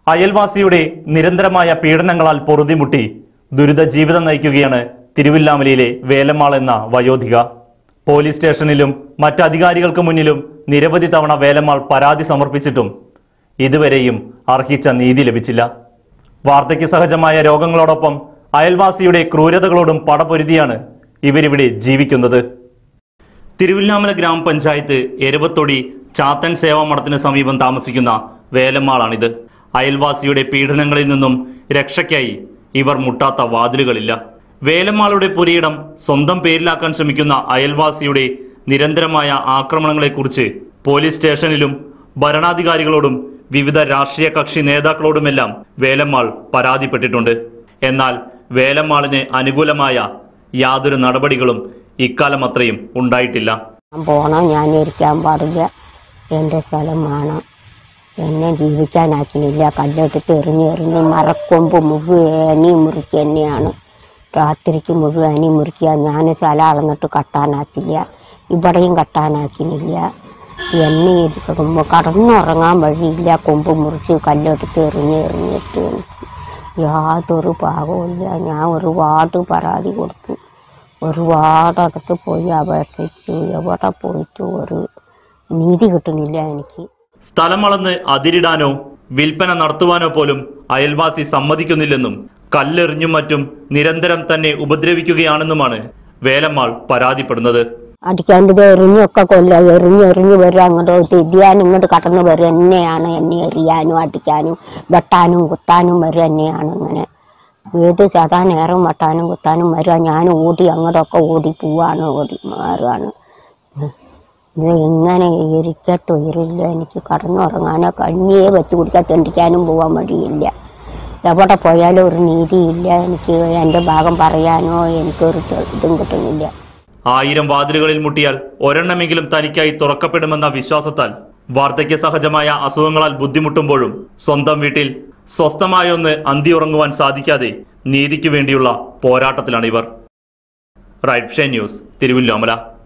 അയൽവാസിയുടെ നിരന്തരമായ പീഡനങ്ങളാൽ പൊറുതിമുട്ടി ദുരിത ജീവിതം നയിക്കുകയാണ് തിരുവില്ലാമലയിലെ വേലമ്മാൾ എന്ന വയോധിക പോലീസ് സ്റ്റേഷനിലും മറ്റ് അധികാരികൾക്ക് മുന്നിലും നിരവധി തവണ വേലമ്മാൾ പരാതി സമർപ്പിച്ചിട്ടും ഇതുവരെയും അർഹിച്ച നീതി ലഭിച്ചില്ല വാർദ്ധക്യ സഹജമായ രോഗങ്ങളോടൊപ്പം അയൽവാസിയുടെ ക്രൂരതകളോടും പടപൊരുതിയാണ് ഇവരിവിടെ ജീവിക്കുന്നത് തിരുവില്ലാമല ഗ്രാമപഞ്ചായത്ത് എരവത്തൊടി ചാത്തൻ സേവാമഠത്തിന് സമീപം താമസിക്കുന്ന വേലമ്മാളാണിത് അയൽവാസിയുടെ പീഡനങ്ങളിൽ നിന്നും രക്ഷയ്ക്കായി ഇവർ മുട്ടാത്ത വാതിലുകളില്ല വേലമ്മാളുടെ പുരയിടം സ്വന്തം പേരിലാക്കാൻ ശ്രമിക്കുന്ന അയൽവാസിയുടെ നിരന്തരമായ ആക്രമണങ്ങളെക്കുറിച്ച് പോലീസ് സ്റ്റേഷനിലും ഭരണാധികാരികളോടും വിവിധ രാഷ്ട്രീയ കക്ഷി നേതാക്കളോടുമെല്ലാം വേലമ്മാൾ പരാതിപ്പെട്ടിട്ടുണ്ട് എന്നാൽ വേലമ്മാളിന് അനുകൂലമായ യാതൊരു നടപടികളും ഇക്കാലം അത്രയും ഉണ്ടായിട്ടില്ല ഞാൻ പോണം ഞാൻ ഇരിക്കാൻ പാടില്ല എൻ്റെ സ്ഥലം വേണം എന്നെ ജീവിക്കാനാക്കിനില്ല കല്ലെടുത്ത് എറിഞ്ഞ് എറിഞ്ഞ് മരക്കൊമ്പ് മുഴുവനി മുറുക്കി തന്നെയാണ് രാത്രിക്ക് മുഴുവനി മുറുക്കിയ ഞാൻ സ്ഥലം അളന്നിട്ട് കട്ടാനാക്കില്ല ഇവിടെയും കട്ടാനാക്കിനില്ല എന്നെ ഇരിക്കുമ്പോൾ കടന്നുറങ്ങാൻ വഴിയില്ല കൊമ്പ് മുറിച്ച് കല്ലെടുത്ത് എറിഞ്ഞ് എറിഞ്ഞിട്ട് എനിക്ക് യാതൊരു പാകവുമില്ല ഞാൻ ഒരുപാട് പരാതി കൊടുത്തു ഒരുപാട് അടുത്ത് പോയി അപേക്ഷിച്ചു എവിടെ പോയിട്ട് ഒരു നീതി കിട്ടുന്നില്ല എനിക്ക് സ്ഥലം അളന്ന് അതിരിടാനോ വിൽപ്പന നടത്തുവാനോ പോലും അയൽവാസി സമ്മതിക്കുന്നില്ലെന്നും കല്ലെറിഞ്ഞും മറ്റും നിരന്തരം തന്നെ ഉപദ്രവിക്കുകയാണെന്നുമാണ് വേലമ്മാൾ പരാതിപ്പെടുന്നത് അടിക്കാണ്ടത് എറിഞ്ഞൊക്കെ കൊല്ല എറിഞ്ഞ് എറിഞ്ഞ് വരും അങ്ങോട്ട് തിരിയാനും ഇങ്ങോട്ട് കടന്ന് വരും എന്നെയാണ് എന്നെ എറിയാനും അടിക്കാനും വെട്ടാനും കുത്താനും വരും എന്നെയാണ് അങ്ങനെ ഏത് സാധാ നേരം വെട്ടാനും കുത്താനും വരിക ഞാൻ ഓടി അങ്ങോട്ടൊക്കെ ഓടി പോവാണ് ഓടി മാറുകയാണ് ഇത് എങ്ങനെ ഇരിക്കത്തൊയരില്ല എനിക്ക് കടന്നുറങ്ങാനോ കഞ്ഞിയെ വെച്ച് കുടിക്കാൻ തെണ്ടിക്കാനും പോകാൻ വഴിയില്ല എവിടെ പോയാലും ഒരു നീതിയില്ല എനിക്ക് എൻ്റെ ഭാഗം പറയാനോ എനിക്കൊരു തെ- ഇതും കിട്ടുന്നില്ല ആയിരം വാതിലുകളിൽ മുട്ടിയാൽ ഒരെണ്ണമെങ്കിലും തനിക്കായി തുറക്കപ്പെടുമെന്ന വിശ്വാസത്താൽ വാർദ്ധക്യ സഹജമായ അസുഖങ്ങളാൽ ബുദ്ധിമുട്ടുമ്പോഴും സ്വന്തം വീട്ടിൽ സ്വസ്ഥമായൊന്ന് അന്തിയുറങ്ങുവാൻ സാധിക്കാതെ നീതിക്ക് വേണ്ടിയുള്ള പോരാട്ടത്തിലാണ് ഇവർ റൈറ്റ് ന്യൂസ് തിരുവല്ലോമല